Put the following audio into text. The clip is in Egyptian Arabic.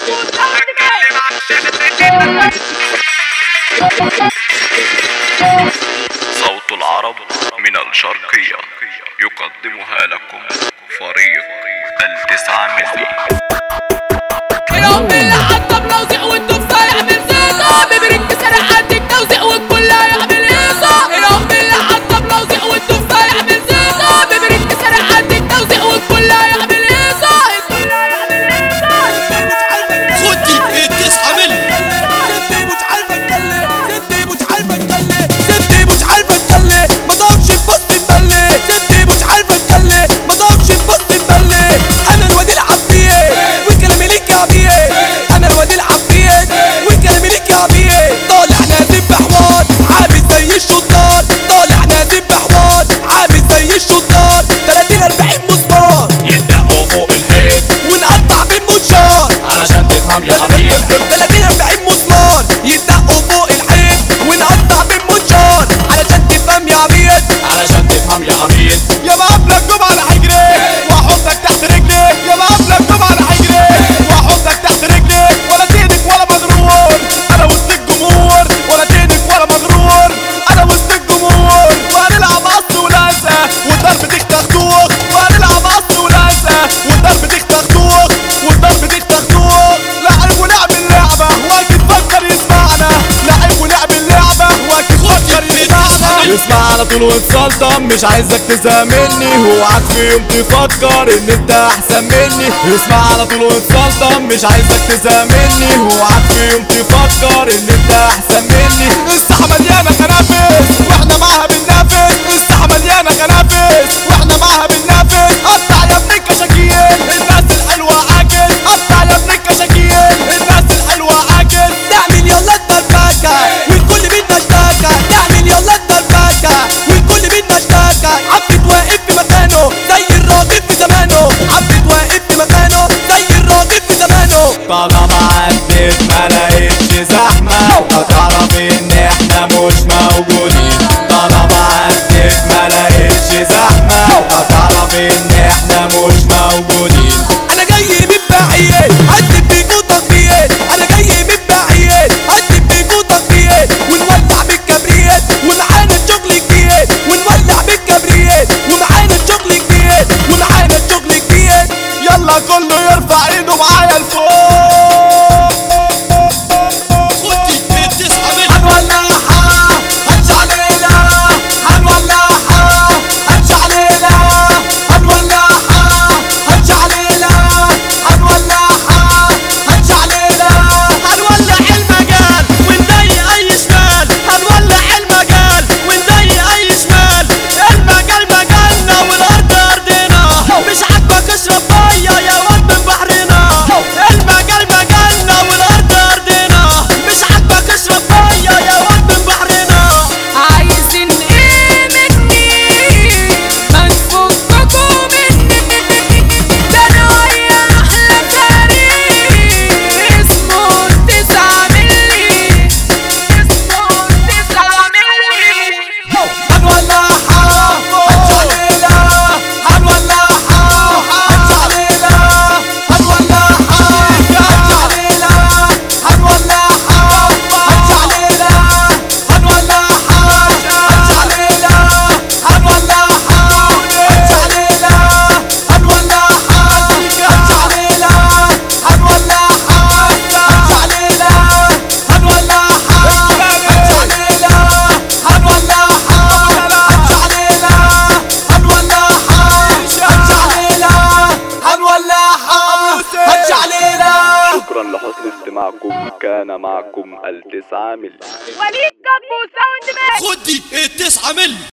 صوت العرب من الشرقية يقدمها لكم فريق التسعة ملي يوم اللي حطب لوزق والدفة يعمل زيطة ببرك سرعات التوزيق والكل يعمل هيصة يوم اللي حطب لوزق والدفة يعمل زيطة ببرك سرعات التوزيق والكل يعمل هيصة الكل يعمل هيصة خدي التسعة ملي ستي مش عارفه اتكلم ستي مش عارفه اتكلم ستي مش عارفه اتكلم ما ضربش في بسط تبلي ستي مش عارفه اتكلم ما ضربش في بسط تبلي انا الواد العبيه والكلام ليك يا بيه انا الواد العبيه والكلام ليك يا بيه طالع نازل بحوار عامل زي الشطار طالع نازل بحوار عامل زي الشطار 30 40 مسمار يدقوا فوق الحيط ونقطع بالمنشار علشان تفهم يا حبيب 30 40 مسمار يدقوا فوق الحيط ونقطع بالمنشار علشان تفهم يا عبيد علشان تفهم يا حبيب يا مقابلك دوب على حجري واحطك تحت رجلي يا مقابلك دوب على حجري واحطك تحت رجلي ولا تهدك ولا مغرور انا وسط الجمهور ولا تهدك ولا مغرور انا وسط الجمهور وهنلعب قص ولاسة والضرب تختخ دوخ وهنلعب قص ولاسة والضرب تختخ دوخ والضرب تختخ دوخ لعب ولعب اللعبة واكد فكر يسمعنا لعب ولعب اللعبة واكد فكر يسمعنا اسمع على طول واتسلطن مش عايزك تزاملني اوعك في يوم تفكر ان انت احسن مني اسمع على طول واتسلطن مش عايزك تزاملني اوعك في يوم تفكر ان انت احسن مني الساحه مليانه خنافس واحنا معاها بننافس الساحه مليانه خنافس واحنا معاها بننافس قطع يا ابن الكشاكيل الناس الحلوه عاجل قطع يا ابن الكشاكيل الناس الحلوه عاجل تعمل يلا الدربكه والكل منا اشتكى تعمل يلا الدربكه والكل منا اشتكى عبد واقف في مكانه زي الراجل في زمانه عبد واقف في مكانه زي الراجل في زمانه طالما عدت ما لقيتش زحمة هتعرف ان احنا مش موجودين طالما عدت ما لقيتش زحمة هتعرف ان احنا مش موجودين انا جاي من بعيد هدب بيكو تقبيل انا جاي من بعيد هدب بيكو تقبيل ونولع بالكبريت ومعانا الشغل جديد ونولع بالكبريت ومعانا الشغل جديد ومعانا الشغل جديد يلا كله يرفع ايده معايا لفوق خدي التسعة ملي هنولعها هنشعللها هنولعها هنشعللها هنولعها هنشعللها هنولعها هنشعللها هنولع المجال ونضيق اي شمال هنولع المجال ونضيق اي شمال المجال مجالنا والارض ارضنا مش عاجبك اشرب ميه يا واد من بحرنا المجال مجالنا والارض ارضنا مش عاجبك اشرب ميه يا واد من بحرنا عايزين ايه مني ما تفككوا مني ده انا ويا احلى فريق اسمه التسعة ملي اسمه التسعة ملي هنولعها هنشعللها هنولعها هنشعللها هنولعها هنشعللها هنولعها هنشعللها هنولعها هنشعللها هنولعها هنشعللها هنولعها هنشعللها هنولعها هنشعللها هنولعها هنشعللها هنولعها هنشعللها هنولعها هنشعللها هنولعها هنشعللها شكرا لحسن استماعكم كان معكم التسعة ملي وليد كبو ساوند مان خدي التسعة ملي